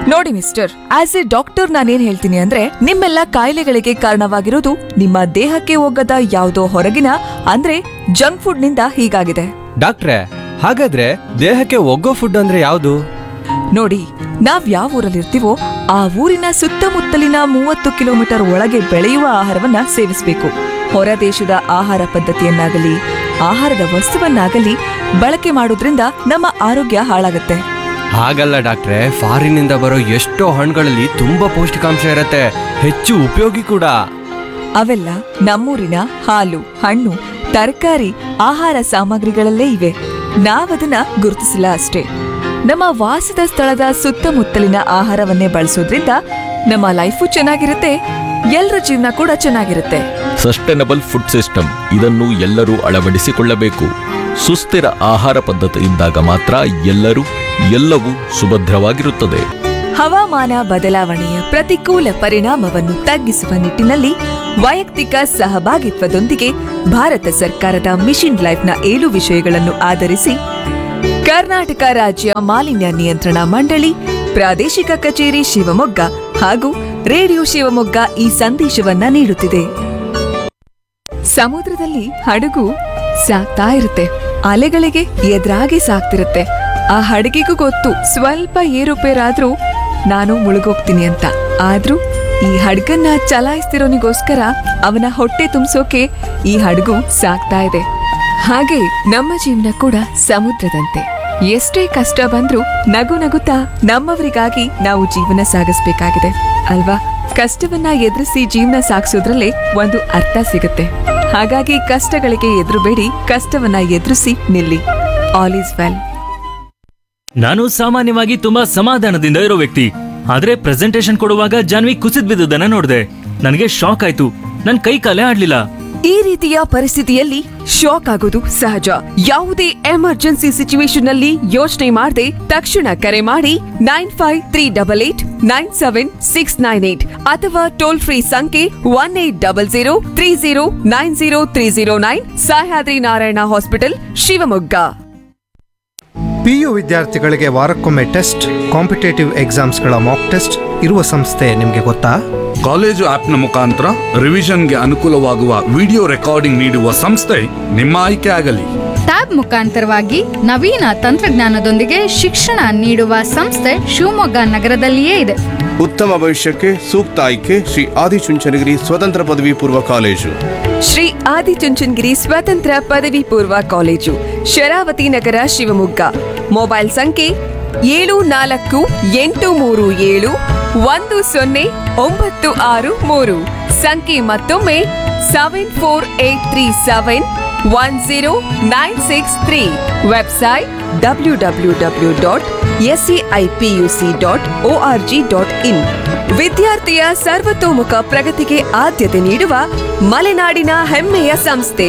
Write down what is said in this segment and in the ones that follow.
ನೋಡಿ mister as A doctor ನಾನೇನ್ ಹೇಳ್ತೀನಿ ಅಂದ್ರೆ ನಿಮ್ಮೆಲ್ಲ ಕಾಯಿಲೆಗಳಿಗೆ ಕಾರಣವಾಗಿರೋದು ನಿಮ್ಮ ದೇಹಕ್ಕೆ ಹೋಗದ ಯಾವುದೋ ಹೊರಗಿನ ಅಂದ್ರೆ ಜಂಕ್ ಫುಡ್ ನಿಂದ ಹೀಗಾಗಿದೆ ಡಾಕ್ಟ್ರೆ ಹಾಗಾದ್ರೆ ದೇಹಕ್ಕೆ ಒಗ್ಗೋ ಫುಡ್ ಅಂದ್ರೆ ಯಾವುದು ನೋಡಿ ನಾವ್ ಯಾವ ಊರಲ್ಲಿರ್ತೀವೋ ಆ ಊರಿನ ಸುತ್ತಮುತ್ತಲಿನ ಮೂವತ್ತು ಕಿಲೋಮೀಟರ್ ಒಳಗೆ ಬೆಳೆಯುವ ಆಹಾರವನ್ನ ಸೇವಿಸಬೇಕು ಹೊರ ದೇಶದ ಆಹಾರ ಪದ್ಧತಿಯನ್ನಾಗಲಿ ಆಹಾರದ ವಸ್ತುವನ್ನಾಗಲಿ ಬಳಕೆ ಮಾಡೋದ್ರಿಂದ ನಮ್ಮ ಆರೋಗ್ಯ ಹಾಳಾಗುತ್ತೆ ಹಾಗಲ್ಲ ಡಾಕ್ಟ್ರೆ ಫಾರಿನಿಂದ ಬರೋ ಎಷ್ಟೋ ಹಣ್ಣುಗಳಲ್ಲಿ ತುಂಬಾ ಪೌಷ್ಟಿಕಾಂಶ ಇರತ್ತೆ ಹೆಚ್ಚು ಉಪಯೋಗಿ ಕೂಡ ಅವೆಲ್ಲ ನಮ್ಮೂರಿನ ಹಾಲು ಹಣ್ಣು ತರಕಾರಿ ಆಹಾರ ಸಾಮಗ್ರಿಗಳಲ್ಲೇ ಇವೆ ನಾವದನ್ನ ಗುರುತಿಸಿಲ್ಲ ಅಷ್ಟೇ ನಮ್ಮ ವಾಸದ ಸ್ಥಳದ ಸುತ್ತಮುತ್ತಲಿನ ಆಹಾರವನ್ನೇ ಬಳಸೋದ್ರಿಂದ ನಮ್ಮ ಲೈಫು ಚೆನ್ನಾಗಿರುತ್ತೆ ಎಲ್ಲರ ಜೀವನ ಕೂಡ ಚೆನ್ನಾಗಿರುತ್ತೆ ಸಸ್ಟೈನಬಲ್ ಫುಡ್ ಸಿಸ್ಟಮ್ ಇದನ್ನು ಎಲ್ಲರೂ ಅಳವಡಿಸಿಕೊಳ್ಳಬೇಕು ಸುಸ್ಥಿರ ಆಹಾರ ಪದ್ಧತಿ ಇದ್ದಾಗ ಮಾತ್ರ ಎಲ್ಲರೂ ಎಲ್ಲವೂ ಸುಭದ್ರವಾಗಿರುತ್ತದೆ ಹವಾಮಾನ ಬದಲಾವಣೆಯ ಪ್ರತಿಕೂಲ ಪರಿಣಾಮವನ್ನು ತಗ್ಗಿಸುವ ನಿಟ್ಟಿನಲ್ಲಿ ವೈಯಕ್ತಿಕ ಸಹಭಾಗಿತ್ವದೊಂದಿಗೆ ಭಾರತ ಸರ್ಕಾರದ ಮಿಷನ್ ಲೈಫ್ನ ಏಳು ವಿಷಯಗಳನ್ನು ಆಧರಿಸಿ ಕರ್ನಾಟಕ ರಾಜ್ಯ ಮಾಲಿನ್ಯ ನಿಯಂತ್ರಣ ಮಂಡಳಿ ಪ್ರಾದೇಶಿಕ ಕಚೇರಿ ಶಿವಮೊಗ್ಗ ಹಾಗೂ ರೇಡಿಯೋ ಶಿವಮೊಗ್ಗ ಈ ಸಂದೇಶವನ್ನ ನೀಡುತ್ತಿದೆ ಸಮುದ್ರದಲ್ಲಿ ಹಡಗು ಸಾಗ್ತಾ ಇರುತ್ತೆ ಅಲೆಗಳಿಗೆ ಎದುರಾಗಿ ಸಾಗ್ತಿರುತ್ತೆ ಆ ಹಡಗಿಗೂ ಗೊತ್ತು ಸ್ವಲ್ಪ ಏರುಪೇರಾದ್ರೂ ನಾನು ಮುಳುಗೋಗ್ತೀನಿ ಅಂತ ಆದ್ರೂ ಈ ಹಡಗನ್ನ ಚಲಾಯಿಸ್ತಿರೋನಿಗೋಸ್ಕರ ಅವನ ಹೊಟ್ಟೆ ತುಂಬಿಸೋಕೆ ಈ ಹಡಗು ಸಾಗ್ತಾ ಇದೆ ಹಾಗೆ ನಮ್ಮ ಜೀವನ ಕೂಡ ಸಮುದ್ರದಂತೆ ಎಷ್ಟೇ ಕಷ್ಟ ಬಂದ್ರೂ ನಗು ನಗುತ್ತಾ ನಮ್ಮವರಿಗಾಗಿ ನಾವು ಜೀವನ ಸಾಗಿಸ್ಬೇಕಾಗಿದೆ ಅಲ್ವಾ ಕಷ್ಟವನ್ನ ಎದುರಿಸಿ ಜೀವನ ಸಾಗಿಸೋದ್ರಲ್ಲೇ ಒಂದು ಅರ್ಥ ಸಿಗುತ್ತೆ ಹಾಗಾಗಿ ಕಷ್ಟಗಳಿಗೆ ಎದುರುಬೇಡಿ ಕಷ್ಟವನ್ನ ಎದುರಿಸಿ ನಿಲ್ಲಿ ಆಲ್ ಈಸ್ ವೆಲ್ ನಾನು ಸಾಮಾನ್ಯವಾಗಿ ತುಂಬಾ ಸಮಾಧಾನದಿಂದ ಇರೋ ವ್ಯಕ್ತಿ ಆದ್ರೆ ಪ್ರೆಸೆಂಟೇಶನ್ ಕೊಡುವಾಗ ಜಾನ್ವಿ ಕುಸಿದ್ ಬಿದ್ದುದನ್ನ ನೋಡಿದೆ ನನಗೆ ಶಾಕ್ ಆಯ್ತು ನನ್ ಕೈ ಕಾಲೇ ಆಡ್ಲಿಲ್ಲ ಈ ರೀತಿಯ ಪರಿಸ್ಥಿತಿಯಲ್ಲಿ ಶಾಕ್ ಆಗೋದು ಸಹಜ ಯಾವುದೇ ಎಮರ್ಜೆನ್ಸಿ ಸಿಚುವೇಶನ್ ಅಲ್ಲಿ ಯೋಚನೆ ಮಾಡದೆ ತಕ್ಷಣ ಕರೆ ಮಾಡಿ nine five three double eight nine seven six nine eight ಅಥವಾ ಟೋಲ್ ಫ್ರೀ ಸಂಖ್ಯೆ one eight double zero three zero nine zero three zero nine Sahyadri Narayana hospital Shivamogga PU ವಿದ್ಯಾರ್ಥಿಗಳಿಗೆ ವಾರಕ್ಕೊಮ್ಮೆ ಟೆಸ್ಟ್ ಕಾಂಪಿಟೇಟಿವ್ ಎಕ್ಸಾಮ್ಸ್ಗಳ ಮಾಕ್ ಟೆಸ್ಟ್ ಇರುವ ಸಂಸ್ಥೆ ನಿಮಗೆ ಗೊತ್ತಾ ಕಾಲೇಜು ಆಪ್ನ ಮುಖಾಂತರ ರಿವಿಷನ್ಗೆ ಅನುಕೂಲವಾಗುವ ವಿಡಿಯೋ ರೆಕಾರ್ಡಿಂಗ್ ನೀಡುವ ಸಂಸ್ಥೆ ನಿಮ್ಮ ಆಯ್ಕೆ ಆಗಲಿ ಟ್ಯಾಬ್ ಮುಖಾಂತರವಾಗಿ ನವೀನ ತಂತ್ರಜ್ಞಾನದೊಂದಿಗೆ ಶಿಕ್ಷಣ ನೀಡುವ ಸಂಸ್ಥೆ ಶಿವಮೊಗ್ಗ ನಗರದಲ್ಲಿಯೇ ಇದೆ ಉತ್ತಮ ಭವಿಷ್ಯಕ್ಕೆ ಸೂಕ್ತ ಆಯ್ಕೆ ಶ್ರೀ ಆದಿಚುಂಚನಗಿರಿ ಸ್ವತಂತ್ರ ಪದವಿ ಪೂರ್ವ ಕಾಲೇಜು ಶ್ರೀ ಆದಿಚುಂಚನಗಿರಿ ಸ್ವತಂತ್ರ ಪದವಿ ಪೂರ್ವ ಕಾಲೇಜು ಶರಾವತಿ ನಗರ ಶಿವಮೊಗ್ಗ ಮೊಬೈಲ್ ಸಂಖ್ಯೆ ಏಳು ನಾಲ್ಕು ಎಂಟು ಮೂರು ಏಳು ಒಂದು ಸೊನ್ನೆ ಒಂಬತ್ತು ಆರು ಮೂರು ಸಂಖ್ಯೆ ಮತ್ತೊಮ್ಮೆ seven four eight three seven one zero nine six three website W W W dot SCIPUC dot O R G dot in ವಿದ್ಯಾರ್ಥಿಯ ಸರ್ವತೋಮುಖ ಪ್ರಗತಿಗೆ ಆದ್ಯತೆ ನೀಡುವ ಮಲೆನಾಡಿನ ಹೆಮ್ಮೆಯ ಸಂಸ್ಥೆ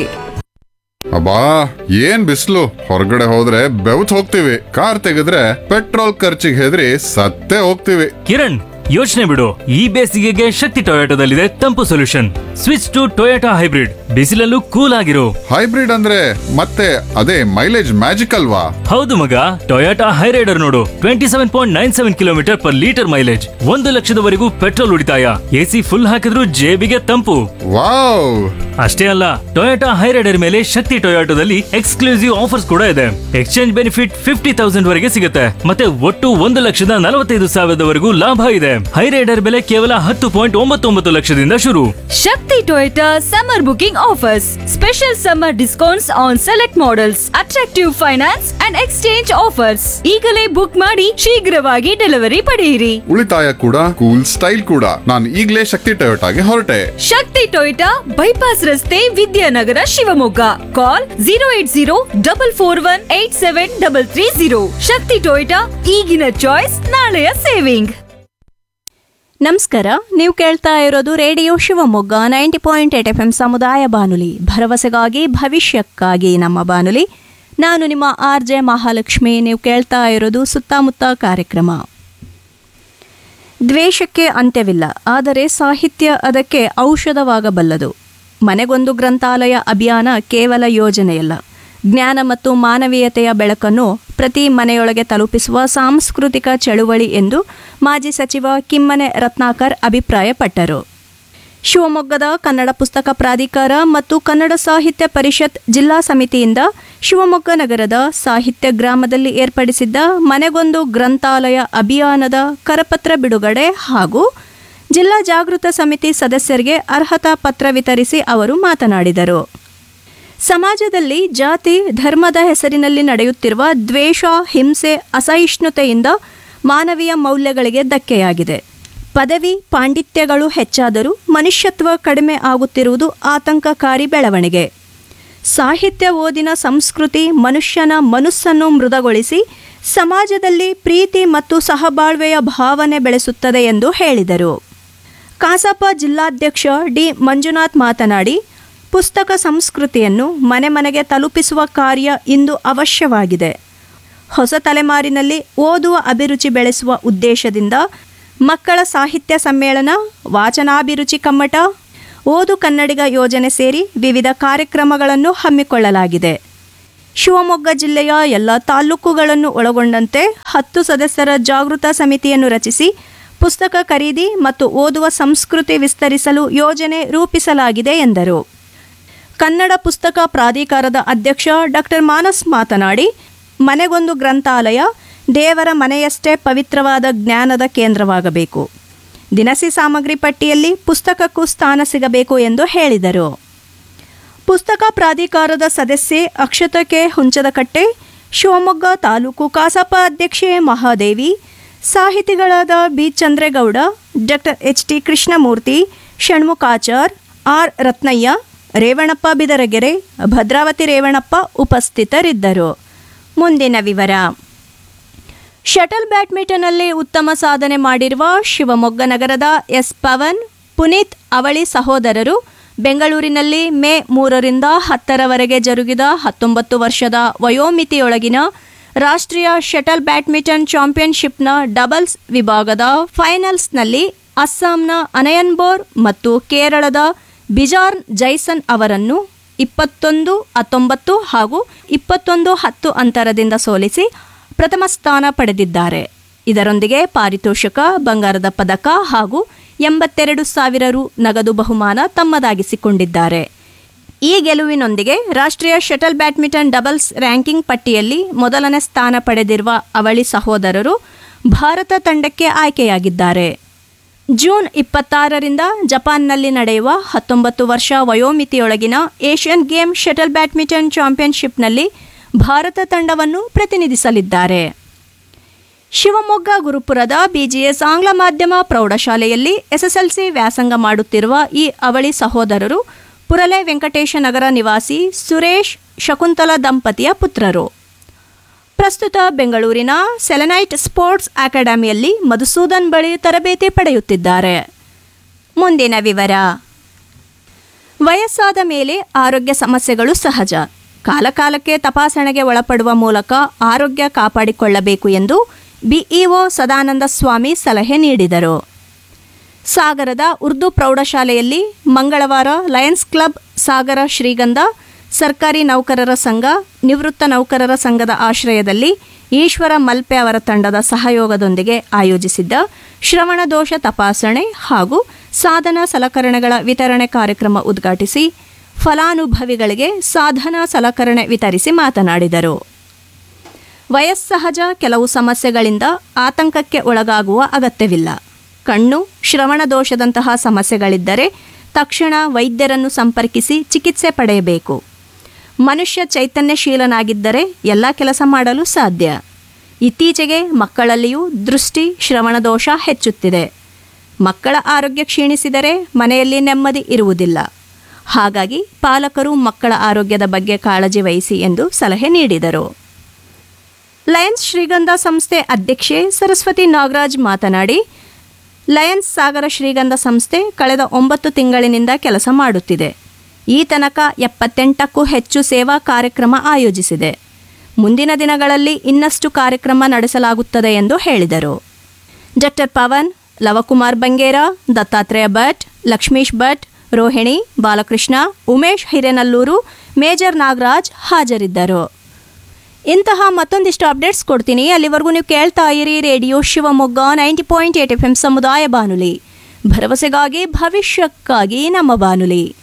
ಅಬ್ಬಾ ಏನ್ ಬಿಸಿಲು ಹೊರಗಡೆ ಹೋದ್ರೆ ಬೆವತ್ ಹೋಗ್ತೀವಿ ಕಾರ್ ತೆಗೆದ್ರೆ ಪೆಟ್ರೋಲ್ ಖರ್ಚಿಗೆ ಹೆದರಿ ಸತ್ತೇ ಹೋಗ್ತೀವಿ ಕಿರಣ್ ಯೋಚನೆ ಬಿಡು ಈ ಬೇಸಿಗೆಗೆ ಶಕ್ತಿ ಟೊಯೋಟೋದಲ್ಲಿದೆ ತಂಪು solution switch to Toyota hybrid ಬಿಸಿಲಲ್ಲೂ ಕೂಲ್ ಆಗಿರೋ ಹೈಬ್ರಿಡ್ ಅಂದ್ರೆ ಮತ್ತೆ ಅದೇ ಮೈಲೇಜ್ ಮ್ಯಾಜಿಕ್ ಅಲ್ವಾ ಹೌದು ಮಗ ಟೊಯೋಟಾ ಹೈರೈಡರ್ ನೋಡು twenty seven point nine seven kilometre per litre mileage ಒಂದು ಲಕ್ಷದವರೆಗೂ ಪೆಟ್ರೋಲ್ ಉಳಿತಾಯ ಎಸಿ ಫುಲ್ ಹಾಕಿದ್ರೂ ಜೇಬಿಗೆ ತಂಪು ವಾವ್ ಅಷ್ಟೇ ಅಲ್ಲ ಟೊಯೋಟಾ ಹೈರೈಡರ್ ಮೇಲೆ ಶಕ್ತಿ ಟೊಯೋಟೋದಲ್ಲಿ ಎಕ್ಸ್ಕ್ಲೂಸಿವ್ ಆಫರ್ಸ್ ಕೂಡ ಇದೆ ಎಕ್ಸ್ಚೇಂಜ್ ಬೆನಿಫಿಟ್ ಫಿಫ್ಟಿ ತೌಸಂಡ್ ವರೆಗೆ ಸಿಗುತ್ತೆ ಮತ್ತೆ ಒಟ್ಟು ಒಂದು ಲಕ್ಷದ ನಲವತ್ತೈದು ಸಾವಿರದವರೆಗೂ ಲಾಭ ಇದೆ ಹೈರೈಡರ್ ಬೆಲೆ ಕೇವಲ ಹತ್ತು ಪಾಯಿಂಟ್ ಒಂಬತ್ತೊಂಬತ್ತು ಲಕ್ಷದಿಂದ ಶುರು Shakti Toyota summer booking offers. Special summer discounts on select models, attractive finance and exchange offers. ಈಗಲೇ ಬುಕ್ ಮಾಡಿ ಶೀಘ್ರವಾಗಿ ಡೆಲಿವರಿ ಪಡೆಯಿರಿ ಉಳಿತಾಯ ಕೂಡ ಕೂಲ್ ಸ್ಟೈಲ್ ಕೂಡ ನಾನು ಈಗ್ಲೇ ಶಕ್ತಿ ಟೊಯೋಟಾಗೆ ಹೊರಟೆ ಶಕ್ತಿ ಟೊಯೋಟಾ ಬೈಪಾಸ್ ರಸ್ತೆ Vidyanagar Shivamogga call zero eight zero double four one eight seven double three zero Shakti Toyota ಈಗಿನ ಚಾಯ್ಸ್ ನಾಳೆಯ ಸೇವಿಂಗ್ ನಮಸ್ಕಾರ ನೀವು ಕೇಳ್ತಾ ಇರೋದು radio Shivamogga ninety point eight F M ಸಮುದಾಯ ಬಾನುಲಿ ಭರವಸೆಗಾಗಿ ಭವಿಷ್ಯಕ್ಕಾಗಿ ನಮ್ಮ ಬಾನುಲಿ ನಾನು ನಿಮ್ಮ ಆರ್ ಜೆ ಮಹಾಲಕ್ಷ್ಮಿ ನೀವು ಕೇಳ್ತಾ ಇರೋದು ಸುತ್ತಮುತ್ತ ಕಾರ್ಯಕ್ರಮ ದ್ವೇಷಕ್ಕೆ ಅಂತ್ಯವಿಲ್ಲ ಆದರೆ ಸಾಹಿತ್ಯ ಅದಕ್ಕೆ ಔಷಧವಾಗಬಲ್ಲದು ಮನೆಗೊಂದು ಗ್ರಂಥಾಲಯ ಅಭಿಯಾನ ಕೇವಲ ಯೋಜನೆಯಲ್ಲ ಜ್ಞಾನ ಮತ್ತು ಮಾನವೀಯತೆಯ ಬೆಳಕನ್ನು ಪ್ರತಿ ಮನೆಯೊಳಗೆ ತಲುಪಿಸುವ ಸಾಂಸ್ಕೃತಿಕ ಚಳುವಳಿ ಎಂದು ಮಾಜಿ ಸಚಿವ ಕಿಮ್ಮನೆ ರತ್ನಾಕರ್ ಅಭಿಪ್ರಾಯಪಟ್ಟರು ಶಿವಮೊಗ್ಗದ ಕನ್ನಡ ಪುಸ್ತಕ ಪ್ರಾಧಿಕಾರ ಮತ್ತು ಕನ್ನಡ ಸಾಹಿತ್ಯ ಪರಿಷತ್ ಜಿಲ್ಲಾ ಸಮಿತಿಯಿಂದ ಶಿವಮೊಗ್ಗ ನಗರದ ಸಾಹಿತ್ಯ ಗ್ರಾಮದಲ್ಲಿ ಏರ್ಪಡಿಸಿದ್ದ ಮನೆಗೊಂದು ಗ್ರಂಥಾಲಯ ಅಭಿಯಾನದ ಕರಪತ್ರ ಬಿಡುಗಡೆ ಹಾಗೂ ಜಿಲ್ಲಾ ಜಾಗೃತ ಸಮಿತಿ ಸದಸ್ಯರಿಗೆ ಅರ್ಹತಾ ಪತ್ರ ವಿತರಿಸಿ ಅವರು ಮಾತನಾಡಿದರು ಸಮಾಜದಲ್ಲಿ ಜಾತಿ ಧರ್ಮದ ಹೆಸರಿನಲ್ಲಿ ನಡೆಯುತ್ತಿರುವ ದ್ವೇಷ ಹಿಂಸೆ ಅಸಹಿಷ್ಣುತೆಯಿಂದ ಮಾನವೀಯ ಮೌಲ್ಯಗಳಿಗೆ ಧಕ್ಕೆಯಾಗಿದೆ ಪದವಿ ಪಾಂಡಿತ್ಯಗಳು ಹೆಚ್ಚಾದರೂ ಮನುಷ್ಯತ್ವ ಕಡಿಮೆ ಆಗುತ್ತಿರುವುದು ಆತಂಕಕಾರಿ ಬೆಳವಣಿಗೆ ಸಾಹಿತ್ಯ ಓದಿನ ಸಂಸ್ಕೃತಿ ಮನುಷ್ಯನ ಮನಸ್ಸನ್ನು ಮೃದಗೊಳಿಸಿ ಸಮಾಜದಲ್ಲಿ ಪ್ರೀತಿ ಮತ್ತು ಸಹಬಾಳ್ವೆಯ ಭಾವನೆ ಬೆಳೆಸುತ್ತದೆ ಎಂದು ಹೇಳಿದರು ಕಸಾಪ ಜಿಲ್ಲಾಧ್ಯಕ್ಷ ಡಿ ಮಂಜುನಾಥ್ ಮಾತನಾಡಿ ಪುಸ್ತಕ ಸಂಸ್ಕೃತಿಯನ್ನು ಮನೆ ಮನೆಗೆ ತಲುಪಿಸುವ ಕಾರ್ಯ ಇಂದು ಅವಶ್ಯವಾಗಿದೆ ಹೊಸ ತಲೆಮಾರಿನಲ್ಲಿ ಓದುವ ಅಭಿರುಚಿ ಬೆಳೆಸುವ ಉದ್ದೇಶದಿಂದ ಮಕ್ಕಳ ಸಾಹಿತ್ಯ ಸಮ್ಮೇಳನ ವಾಚನಾಭಿರುಚಿ ಕಮ್ಮಟ ಓದು ಕನ್ನಡಿಗ ಯೋಜನೆ ಸೇರಿ ವಿವಿಧ ಕಾರ್ಯಕ್ರಮಗಳನ್ನು ಹಮ್ಮಿಕೊಳ್ಳಲಾಗಿದೆ ಶಿವಮೊಗ್ಗ ಜಿಲ್ಲೆಯ ಎಲ್ಲ ತಾಲ್ಲೂಕುಗಳನ್ನು ಒಳಗೊಂಡಂತೆ ಹತ್ತು ಸದಸ್ಯರ ಜಾಗೃತ ಸಮಿತಿಯನ್ನು ರಚಿಸಿ ಪುಸ್ತಕ ಖರೀದಿ ಮತ್ತು ಓದುವ ಸಂಸ್ಕೃತಿ ವಿಸ್ತರಿಸಲು ಯೋಜನೆ ರೂಪಿಸಲಾಗಿದೆ ಎಂದರು ಕನ್ನಡ ಪುಸ್ತಕ ಪ್ರಾಧಿಕಾರದ ಅಧ್ಯಕ್ಷ ಡಾಕ್ಟರ್ ಮಾನಸ್ ಮಾತನಾಡಿ ಮನೆಗೊಂದು ಗ್ರಂಥಾಲಯ ದೇವರ ಮನೆಯಷ್ಟೇ ಪವಿತ್ರವಾದ ಜ್ಞಾನದ ಕೇಂದ್ರವಾಗಬೇಕು ದಿನಸಿ ಸಾಮಗ್ರಿ ಪಟ್ಟಿಯಲ್ಲಿ ಪುಸ್ತಕಕ್ಕೂ ಸ್ಥಾನ ಸಿಗಬೇಕು ಎಂದು ಹೇಳಿದರು ಪುಸ್ತಕ ಪ್ರಾಧಿಕಾರದ ಸದಸ್ಯೆ ಅಕ್ಷತಕ್ಕೆ ಹುಂಚದಕಟ್ಟೆ ಶಿವಮೊಗ್ಗ ತಾಲೂಕು ಕಸಾಪ ಅಧ್ಯಕ್ಷೆ ಮಹಾದೇವಿ ಸಾಹಿತಿಗಳಾದ B Chandregowda doctor H T Krishnamurthy Shanmukhachar R Ratnaiah Revanappa Bidaragere Bhadravathi Revanappa ಉಪಸ್ಥಿತರಿದ್ದರು ಮುಂದಿನ ವಿವರ ಶಟಲ್ ಬ್ಯಾಡ್ಮಿಂಟನ್ನಲ್ಲಿ ಉತ್ತಮ ಸಾಧನೆ ಮಾಡಿರುವ ಶಿವಮೊಗ್ಗ ನಗರದ ಎಸ್ ಪವನ್ ಪುನೀತ್ ಅವಳಿ ಸಹೋದರರು ಬೆಂಗಳೂರಿನಲ್ಲಿ ಮೇ ಮೂರರಿಂದ ಹತ್ತರವರೆಗೆ ಜರುಗಿದ ಹತ್ತೊಂಬತ್ತು ವರ್ಷದ ವಯೋಮಿತಿಯೊಳಗಿನ ರಾಷ್ಟ್ರೀಯ ಶಟಲ್ ಬ್ಯಾಡ್ಮಿಂಟನ್ ಚಾಂಪಿಯನ್ಶಿಪ್ನ ಡಬಲ್ಸ್ ವಿಭಾಗದ ಫೈನಲ್ಸ್ನಲ್ಲಿ ಅಸ್ಸಾಂನ ಅನಯನ್ಬೋರ್ ಮತ್ತು ಕೇರಳದ ಬಿಜಾರ್ನ್ ಜೈಸನ್ ಅವರನ್ನು ಇಪ್ಪತ್ತೊಂದು ಹತ್ತೊಂಬತ್ತು ಹಾಗೂ ಇಪ್ಪತ್ತೊಂದು ಹತ್ತು ಅಂತರದಿಂದ ಸೋಲಿಸಿ ಪ್ರಥಮ ಸ್ಥಾನ ಪಡೆದಿದ್ದಾರೆ ಇದರೊಂದಿಗೆ ಪಾರಿತೋಷಕ ಬಂಗಾರದ ಪದಕ ಹಾಗೂ ಎಂಬತ್ತೆರಡು ಸಾವಿರ ರು ನಗದು ಬಹುಮಾನ ತಮ್ಮದಾಗಿಸಿಕೊಂಡಿದ್ದಾರೆ ಈ ಗೆಲುವಿನೊಂದಿಗೆ ರಾಷ್ಟ್ರೀಯ ಶಟಲ್ ಬ್ಯಾಡ್ಮಿಂಟನ್ ಡಬಲ್ಸ್ ರ್ಯಾಂಕಿಂಗ್ ಪಟ್ಟಿಯಲ್ಲಿ ಮೊದಲನೇ ಸ್ಥಾನ ಪಡೆದಿರುವ ಅವಳಿ ಸಹೋದರರು ಭಾರತ ತಂಡಕ್ಕೆ ಆಯ್ಕೆಯಾಗಿದ್ದಾರೆ ಜೂನ್ ಇಪ್ಪತ್ತಾರರಿಂದ ಜಪಾನ್ನಲ್ಲಿ ನಡೆಯುವ ಹತ್ತೊಂಬತ್ತು ವರ್ಷ ವಯೋಮಿತಿಯೊಳಗಿನ ಏಷ್ಯನ್ ಗೇಮ್ ಶಟಲ್ ಬ್ಯಾಡ್ಮಿಂಟನ್ ಚಾಂಪಿಯನ್ಶಿಪ್ನಲ್ಲಿ ಭಾರತ ತಂಡವನ್ನು ಪ್ರತಿನಿಧಿಸಲಿದ್ದಾರೆ ಶಿವಮೊಗ್ಗ ಗುರುಪುರದ ಬಿಜಿಎಸ್ ಆಂಗ್ಲ ಮಾಧ್ಯಮ ಪ್ರೌಢಶಾಲೆಯಲ್ಲಿ ಎಸ್ಎಸ್ಎಲ್ಸಿ ವ್ಯಾಸಂಗ ಮಾಡುತ್ತಿರುವ ಈ ಅವಳಿ ಸಹೋದರರು ಪುರಲೆ ವೆಂಕಟೇಶ ನಗರ ನಿವಾಸಿ ಸುರೇಶ್ ಶಕುಂತಲ ದಂಪತಿಯ ಪುತ್ರರು ಪ್ರಸ್ತುತ ಬೆಂಗಳೂರಿನ ಸೆಲೆನೈಟ್ ಸ್ಪೋರ್ಟ್ಸ್ ಅಕಾಡೆಮಿಯಲ್ಲಿ ಮಧುಸೂದನ್ ಬಳಿ ತರಬೇತಿ ಪಡೆಯುತ್ತಿದ್ದಾರೆ ಮುಂದಿನ ವಿವರ ವಯಸ್ಸಾದ ಮೇಲೆ ಆರೋಗ್ಯ ಸಮಸ್ಯೆಗಳು ಸಹಜ ಕಾಲಕಾಲಕ್ಕೆ ತಪಾಸಣೆಗೆ ಒಳಪಡುವ ಮೂಲಕ ಆರೋಗ್ಯ ಕಾಪಾಡಿಕೊಳ್ಳಬೇಕು ಎಂದು ಬಿಇಒ ಸದಾನಂದ ಸ್ವಾಮಿ ಸಲಹೆ ನೀಡಿದರು ಸಾಗರದ ಉರ್ದು ಪ್ರೌಢಶಾಲೆಯಲ್ಲಿ ಮಂಗಳವಾರ ಲಯನ್ಸ್ ಕ್ಲಬ್ ಸಾಗರ ಶ್ರೀಗಂಧ ಸರ್ಕಾರಿ ನೌಕರರ ಸಂಘ ನಿವೃತ್ತ ನೌಕರರ ಸಂಘದ ಆಶ್ರಯದಲ್ಲಿ ಈಶ್ವರ ಮಲ್ಪೆ ಅವರ ತಂಡದ ಸಹಯೋಗದೊಂದಿಗೆ ಆಯೋಜಿಸಿದ್ದ ಶ್ರವಣ ದೋಷ ತಪಾಸಣೆ ಹಾಗೂ ಸಾಧನ ಸಲಕರಣೆಗಳ ವಿತರಣೆ ಕಾರ್ಯಕ್ರಮ ಉದ್ಘಾಟಿಸಿ ಫಲಾನುಭವಿಗಳಿಗೆ ಸಾಧನ ಸಲಕರಣೆ ವಿತರಿಸಿ ಮಾತನಾಡಿದರು ವಯಸ್ಸಹಜ ಕೆಲವು ಸಮಸ್ಯೆಗಳಿಂದ ಆತಂಕಕ್ಕೆ ಒಳಗಾಗುವ ಅಗತ್ಯವಿಲ್ಲ ಕಣ್ಣು ಶ್ರವಣ ದೋಷದಂತಹ ಸಮಸ್ಯೆಗಳಿದ್ದರೆ ತಕ್ಷಣ ವೈದ್ಯರನ್ನು ಸಂಪರ್ಕಿಸಿ ಚಿಕಿತ್ಸೆ ಪಡೆಯಬೇಕು ಮನುಷ್ಯ ಚೈತನ್ಯಶೀಲನಾಗಿದ್ದರೆ ಎಲ್ಲ ಕೆಲಸ ಮಾಡಲು ಸಾಧ್ಯ ಇತ್ತೀಚೆಗೆ ಮಕ್ಕಳಲ್ಲಿಯೂ ದೃಷ್ಟಿ ಶ್ರವಣದೋಷ ಹೆಚ್ಚುತ್ತಿದೆ ಮಕ್ಕಳ ಆರೋಗ್ಯ ಕ್ಷೀಣಿಸಿದರೆ ಮನೆಯಲ್ಲಿ ನೆಮ್ಮದಿ ಇರುವುದಿಲ್ಲ ಹಾಗಾಗಿ ಪಾಲಕರು ಮಕ್ಕಳ ಆರೋಗ್ಯದ ಬಗ್ಗೆ ಕಾಳಜಿ ವಹಿಸಿ ಎಂದು ಸಲಹೆ ನೀಡಿದರು ಲಯನ್ಸ್ ಶ್ರೀಗಂಧ ಸಂಸ್ಥೆ ಅಧ್ಯಕ್ಷೆ ಸರಸ್ವತಿ ನಾಗರಾಜ್ ಮಾತನಾಡಿ ಲಯನ್ಸ್ ಸಾಗರ ಶ್ರೀಗಂಧ ಸಂಸ್ಥೆ ಕಳೆದ ಒಂಬತ್ತು ತಿಂಗಳಿನಿಂದ ಕೆಲಸ ಮಾಡುತ್ತಿದೆ ಈ ತನಕ ಎಪ್ಪತ್ತೆಂಟಕ್ಕೂ ಹೆಚ್ಚು ಸೇವಾ ಕಾರ್ಯಕ್ರಮ ಆಯೋಜಿಸಿದೆ ಮುಂದಿನ ದಿನಗಳಲ್ಲಿ ಇನ್ನಷ್ಟು ಕಾರ್ಯಕ್ರಮ ನಡೆಸಲಾಗುತ್ತದೆ ಎಂದು ಹೇಳಿದರು ಡಾಕ್ಟರ್ ಪವನ್ ಲವಕುಮಾರ್ ಬಂಗೇರ ದತ್ತಾತ್ರೇಯ ಭಟ್ ಲಕ್ಷ್ಮೀಶ್ ಭಟ್ ರೋಹಿಣಿ ಬಾಲಕೃಷ್ಣ ಉಮೇಶ್ ಹಿರೇನಲ್ಲೂರು ಮೇಜರ್ ನಾಗರಾಜ್ ಹಾಜರಿದ್ದರು ಇಂತಹ ಮತ್ತೊಂದಿಷ್ಟು ಅಪ್ಡೇಟ್ಸ್ ಕೊಡ್ತೀನಿ ಅಲ್ಲಿವರೆಗೂ ನೀವು ಕೇಳ್ತಾ ಇರಿ radio Shivamogga ninety point eight F M ಸಮುದಾಯ ಬಾನುಲಿ ಭರವಸೆಗಾಗಿ ಭವಿಷ್ಯಕ್ಕಾಗಿ ನಮ್ಮ ಬಾನುಲಿ